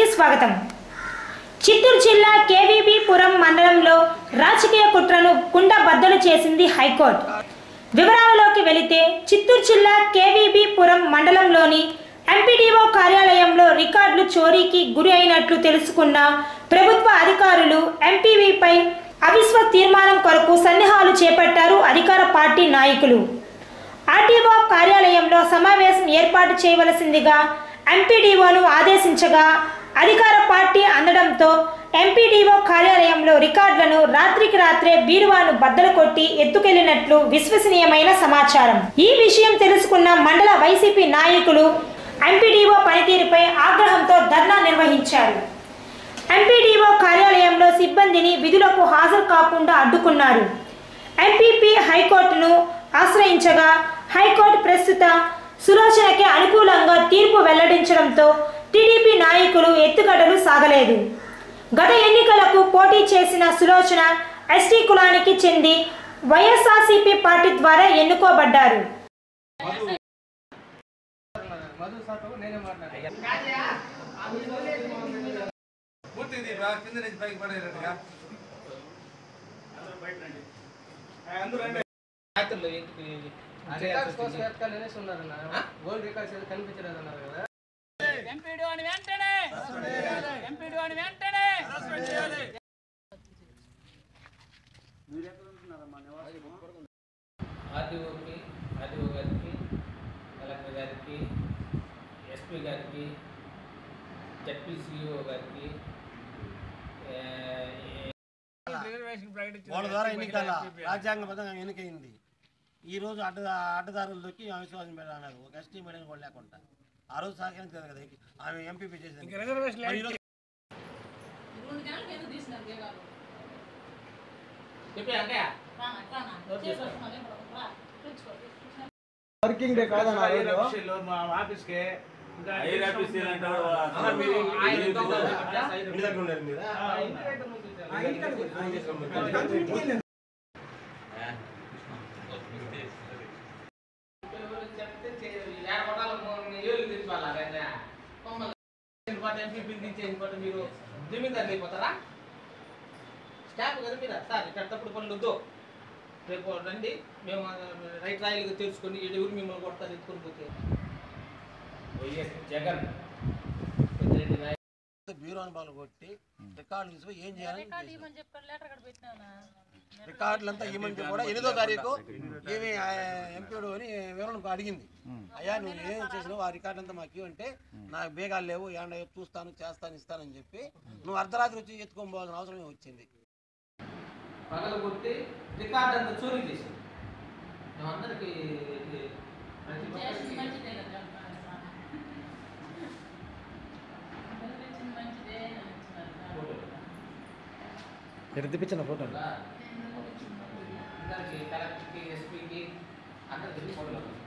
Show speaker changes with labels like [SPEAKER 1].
[SPEAKER 1] కి స్వాగతం చిత్తూరు జిల్లా కేవీబీ పురం మండలంలో రాజకీయ కుట్రను కుండ బద్దలు చేసింది హైకోర్టు వివరాలలోకి వెళితే చిత్తూరు జిల్లా కేవీబీ పురం మండలంలోని ఎంపీడీఓ కార్యాలయంలో రికార్డులు చోరీకి గురి అయినట్లు తెలుసుకున్న ప్రభుత్వ అధికారులు ఎంపీవీపై అవిశ్వ తీర్మానం కొరకు సన్నాహాలు చేపట్టారు అధికార పార్టీ నాయకులు ఆర్టీఓ కార్యాలయంలో సమావేశం ఏర్పాటు చేయవలసిందిగా ఎంపీడీఓను ఆదేశించగా అధికార పార్టీ అందడంతో ఎంపీడీఓ కార్యాలయంలో రికార్డులను రాత్రికి రాత్రే బీరువాను బద్దలు కొట్టి ఎత్తుకెళ్లినట్లు విశ్వసనీయమైన సమాచారం ఈ విషయం తెలుసుకున్న మండల వైసీపీ నాయకులు ఎంపీడీఓ పనితీరుపై ఆగ్రహంతో ధర్నా నిర్వహించారు ఎంపీడీఓ కార్యాలయంలో సిబ్బందిని విధులకు హాజరు కాకుండా అడ్డుకున్నారు ఎంపీపీ హైకోర్టును ఆశ్రయించగా హైకోర్టు ప్రస్తుత సులోచనకి అనుకూలంగా తీర్పు వెల్లడించడంతో టీడీపీ నాయకులు ఎత్తుగడలు సాగలేదు గత ఎన్నికలకు పోటీ చేసిన సులోచన ఎస్టీ కులానికి చెంది వైఎస్ఆర్సీపీ పార్టీ ద్వారా ఎన్నుకోబడ్డారు
[SPEAKER 2] మధు సార్తో నేనే మాట్లాడాను
[SPEAKER 3] పూర్తిది బా కింద నుంచి పైకి పడేటట్టుగా
[SPEAKER 2] రాత్రులు ఇంటికి రికార్డ్స్ కోసం ఎత్తుకాలి అనేసి ఉన్నారన్న గోల్డ్ రికార్డ్స్ ఏదో కనిపించలేదన్నారు కదా
[SPEAKER 4] ఎంపీడీఓని వెంటనే ఎంపీడీఓని వెంటనే
[SPEAKER 2] ఆర్డీఓకి ఆర్డీఓ గారికి కలెక్టర్ గారికి ఎస్పీ గారికి జడ్పీసీఓ గారికి ఏ,
[SPEAKER 4] రిజర్వేషన్ ప్రకటించారు
[SPEAKER 5] వాళ్ళ ద్వారా ఎన్నికల రాజ్యాంగబద్ధంగా ఎన్నికైంది ఈ రోజు అడ్డ అడ్డదారులు దొక్కి అవిశ్వాసం పెట్టారు ఒక ఎస్టీ మీడియం కూడా లేకుండా ఆ రోజు సహకరించలేదు కదా ఆమె ఎంపీపీ చేసింది
[SPEAKER 4] రిజర్వేషన్
[SPEAKER 5] మరి ఈ రోజు
[SPEAKER 2] చెప్పే అంకయ్య
[SPEAKER 6] వర్కింగ్ డే కాదన్న ఆ రోజు
[SPEAKER 3] మా ఆఫీస్కి
[SPEAKER 7] ఐదు ఆఫీస్ ఏంటంటారు?
[SPEAKER 5] ఆహా, మీరు
[SPEAKER 2] ఆయన
[SPEAKER 5] ఇంటి
[SPEAKER 2] ఇంట్లో
[SPEAKER 5] దగ్గర
[SPEAKER 2] ఉన్నారు.
[SPEAKER 5] ఇంటి దగ్గర ఉన్నారు మీరు
[SPEAKER 2] చెప్తే చే- ఏడ కొట్టాలో మూడు ఏళ్ళు తీసుకోవాలి అదన్నా. మమ్మల్ని పాటు ఎంపీపీ దించేసిన పాటు మీరు జమీందారు అయిపోతారా స్టాఫ్ కదా మీరు సార్ ఇక్కడ తప్పుడు పనులు వద్దు రేపు రండి మేము ఆ, రైట్ రాయలుగా తెలుసుకొని ఈడ ఎవరు మిమ్మల్ని కొడతారు ఎత్తుకొని పోతే వైఎస్ జగన్ పెద్దిరెడ్డి నాయక్
[SPEAKER 5] బ్యూరో అనుభవాలు కొట్టి రికార్డులు తీసుకుని ఏం చేయాలని రికార్డులు అంతా ఇవ్వమంటే కూడా ఎనిమిదో తారీఖు ఏమి ఎంపీడు అని వివరణ అడిగింది అయ్యా నువ్వు ఏం చేసినావు ఆ రికార్డు అంతా మాకు ఇవ్వంటే నాకు బేగాలు లేవు ఏమన్నా చూస్తాను చేస్తాను ఇస్తానని చెప్పి నువ్వు అర్ధరాత్రి వచ్చి ఎత్తుకొని పోవాల్సిన అవసరం వచ్చింది
[SPEAKER 2] పగలు కొట్టి రికార్డ్ అంతా చోరీ చేసింది మేమందరికి ఇది ప్రతి ఒక్కరికి ఫోటో.
[SPEAKER 6] తెప్పించిన ఫోటోలు
[SPEAKER 2] అందరికి కలెక్టర్కి ఎస్పీకి అందరికి ఫోటోలు